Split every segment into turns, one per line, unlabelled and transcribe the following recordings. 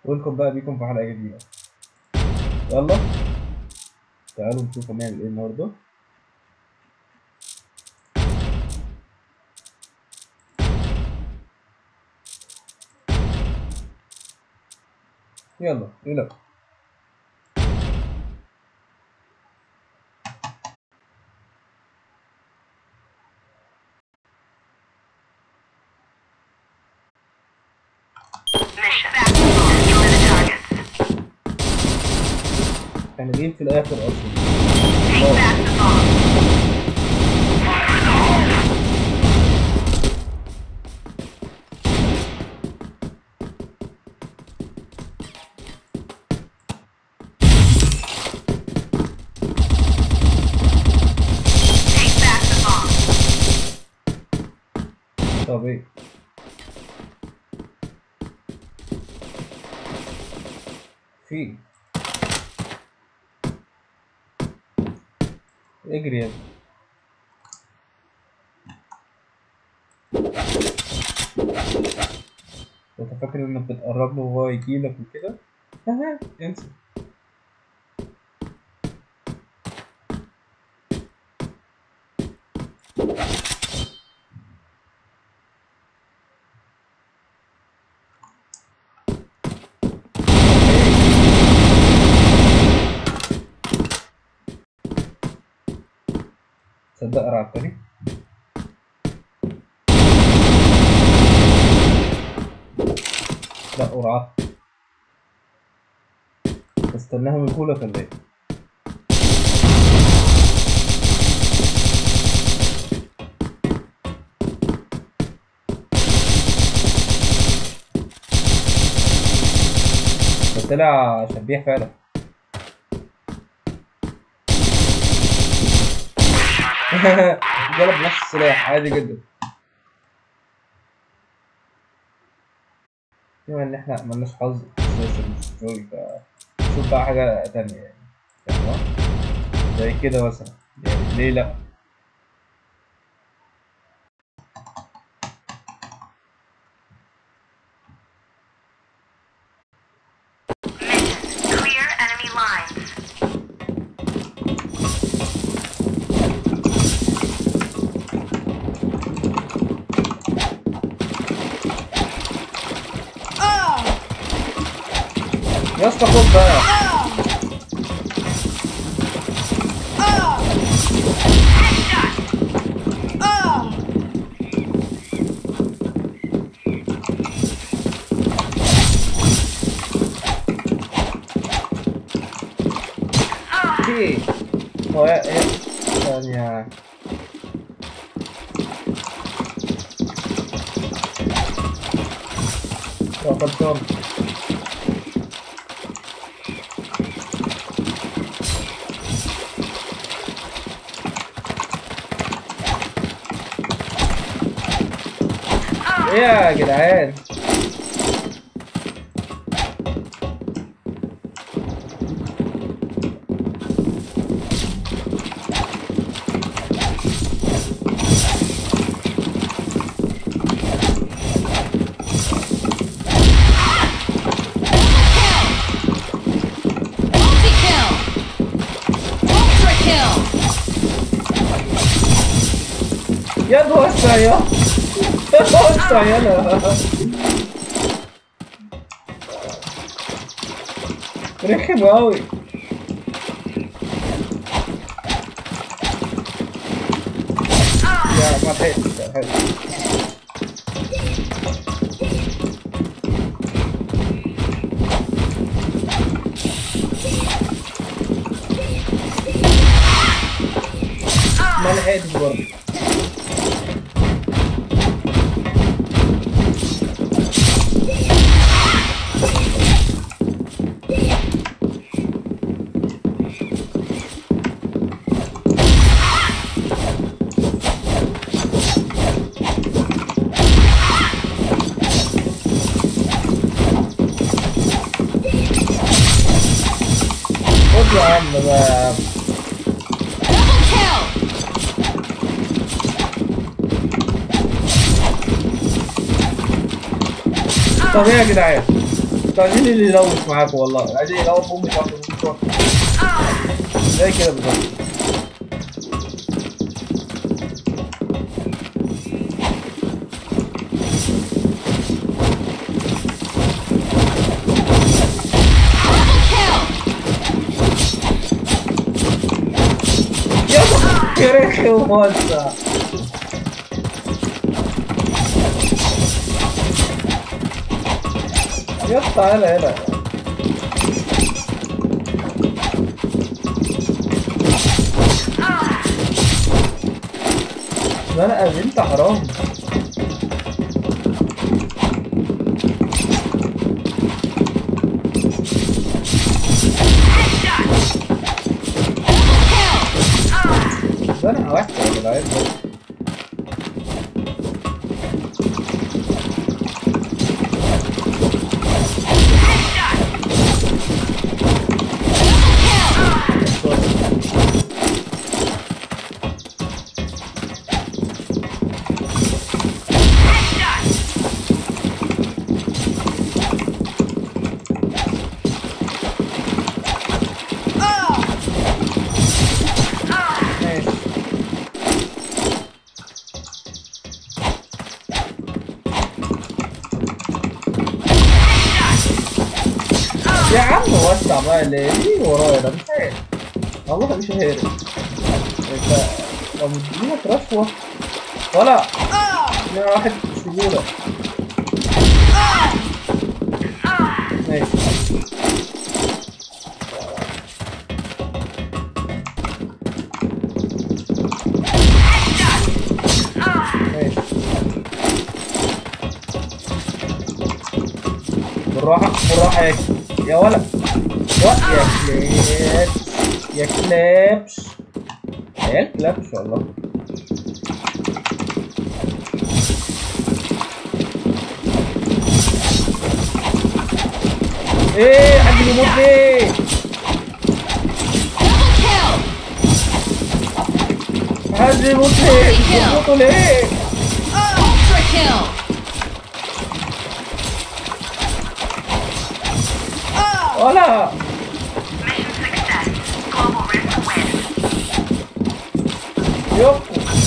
ويلكم بقى بيكم في حلقة جديدة يلا تعالوا نشوف هنعمل ايه النهاردة يلا يلا
Mission. Destroy the targets.
احنا جايين في الاخر اصلا
Take back the bomb. Take back the bomb.
طب ايه في اجري يا ابني. انت فاكر انك بتقرب له وهو يجيلك وكده؟ اها انسى تصدق رعبتني لا قرعت استناها من كولك ولا ايه؟ ده طلع شبيح فعلا جرب نفس السلاح عادي جدا بما ان احنا ملناش حظ اساسا في ستوري فشوف بقى حاجة تانية يعني تمام زي كده مثلا يعني ليه لأ
Mission. Clear enemy lines.
يا اسطى خد بقى في هو هي ثانية يا خلصان ايه يا جدعان
Multi-kill! Ultra-kill!
يا توسع يا توسع يلا رخم اوي يا ما لحقتش ما لحقتش. ما لحقتش برضه خد يا عم بقى
Double kill!
طب ايه يا جدعان انتوا عايزين اللي يلوث معاكم والله عايزين يلوث امي واحده زي كده بالظبط
Double kill!
يا يا ريخي وموسع يا اسطى تعالى هنا لا لا انت حرام ده انا وحش يا جدعان ده. ماشي يا عم وسع بقى ليه ليه ورايا ده مش عارف والله مش عارف انت لو مدينك رشوة ولا يا واحد سهولة ماشي ماشي بالراحة بالراحة يا يا ولد و- يا كلابس يا كلابس عيال كلابس والله ايه حد بيموت ليه؟
Double kill!
حد بيموت ليه؟ بيموتوا ليه؟
Ultra kill!
ولا
Mission success. Global risk wins.
يب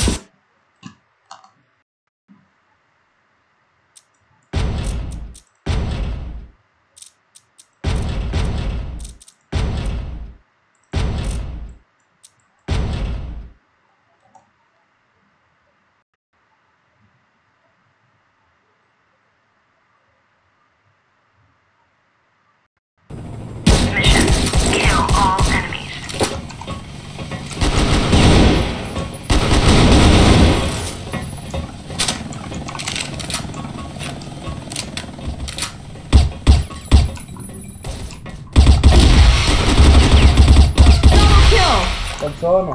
Mission. Kill all enemies.
Double kill!
خلصانة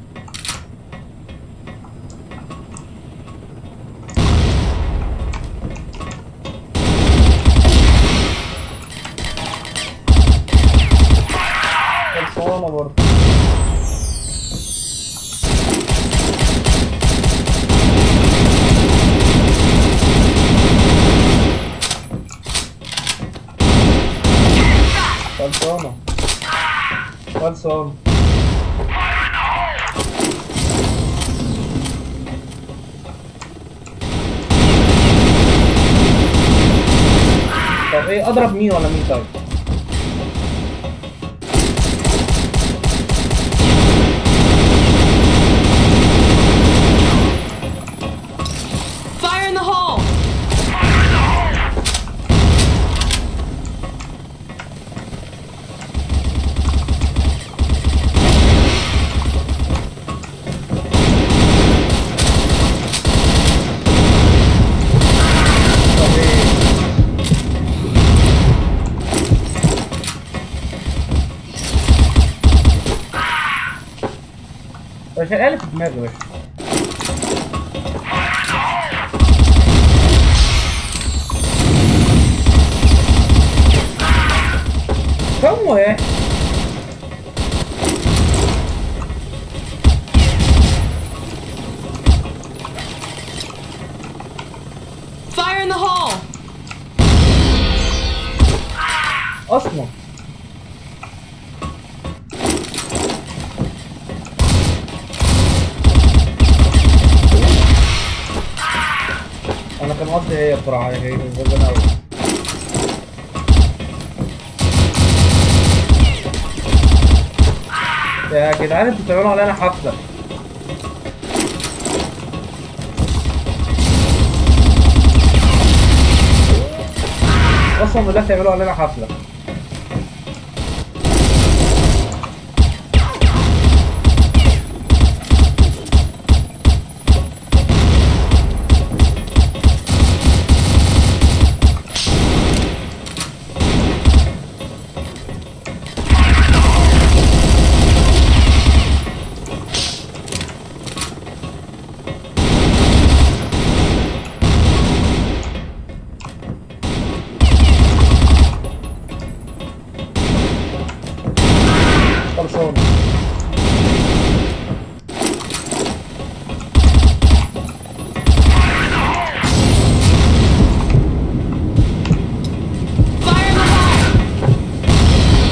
خلصانة برضه خلصانة خلصانة طب ايه اضرب مين ولا مين طيب؟
Fire in the hole!
طب ايه؟ ده شغال في دماغي بس ¿Cómo es?
Fire in the hole!
اصلا انا كان قصدي هي بصراحه هي جدا قوي يا جدعان انتوا بتعملوا علينا حفله قسما بالله تعملوا علينا حفله خلصان
Fire in the hole!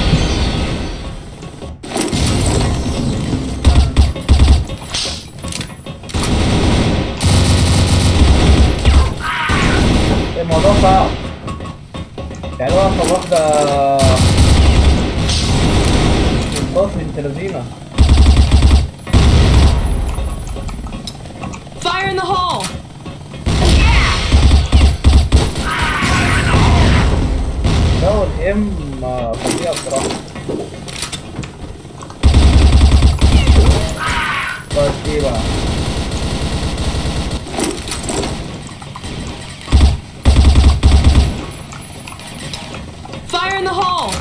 الموضوع صعب يعني هو اصلا واحدة سلطات بنت لذينة
Fire in the hole!
ده والام فظيع بصراحة بس ايه بقى
Fire in the hole!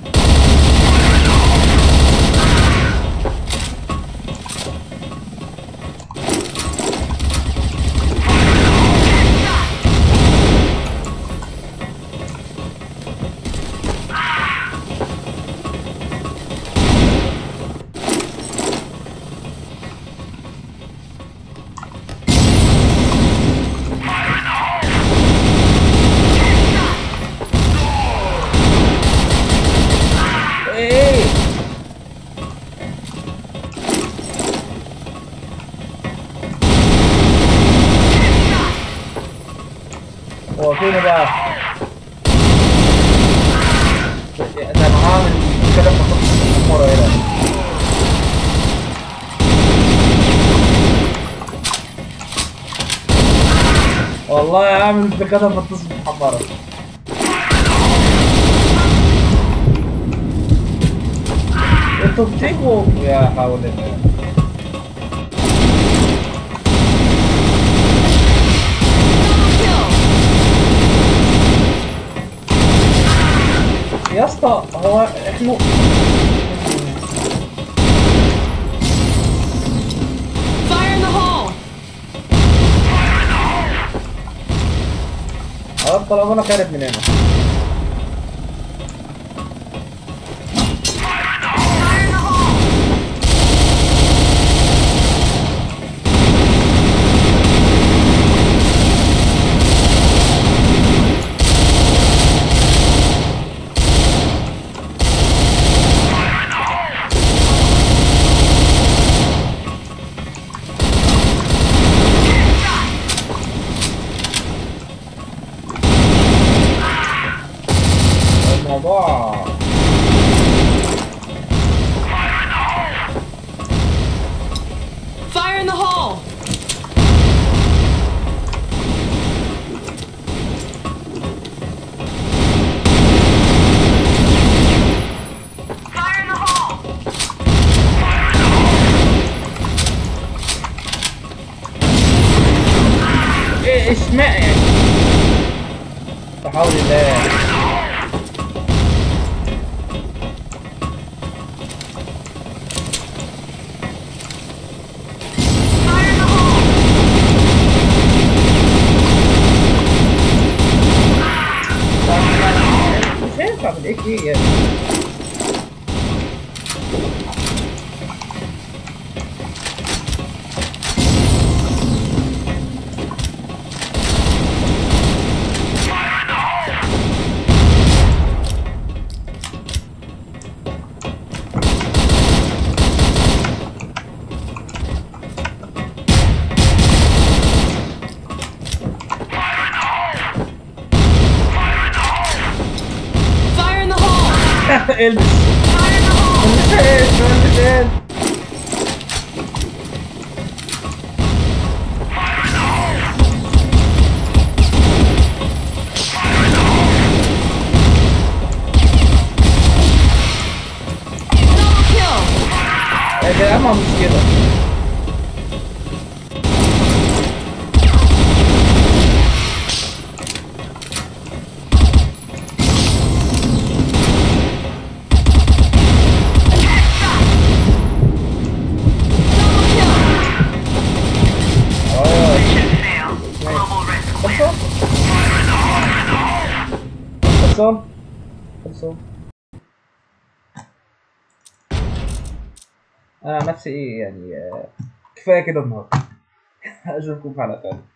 ايه هو فين بقى؟ ده انا هعمل كده في مرة هنا والله هعمل في كده في التصل محمرة انتوا بتجوا يا حول الله
Kill!
يا اسطى هو احنا
Fire in the hole!
خلاص طالما انا خارج من هنا الموضوع
Fire in the hole!
Fire in the hole!
ايه اسماء يعني لا حول الله
Fire in the hole!
مش هينفع بالاك ايه يعني البس
Fire in the hole!
البس البس البس
Double kill!
ايه ده يا عم مش كده
Double kill!
اه
Mission failed. Global risk win.
خلصان خلصان انا عن نفسي ايه يعني آه، كفايه كده النهارده اشوفكم في حلقه تانيه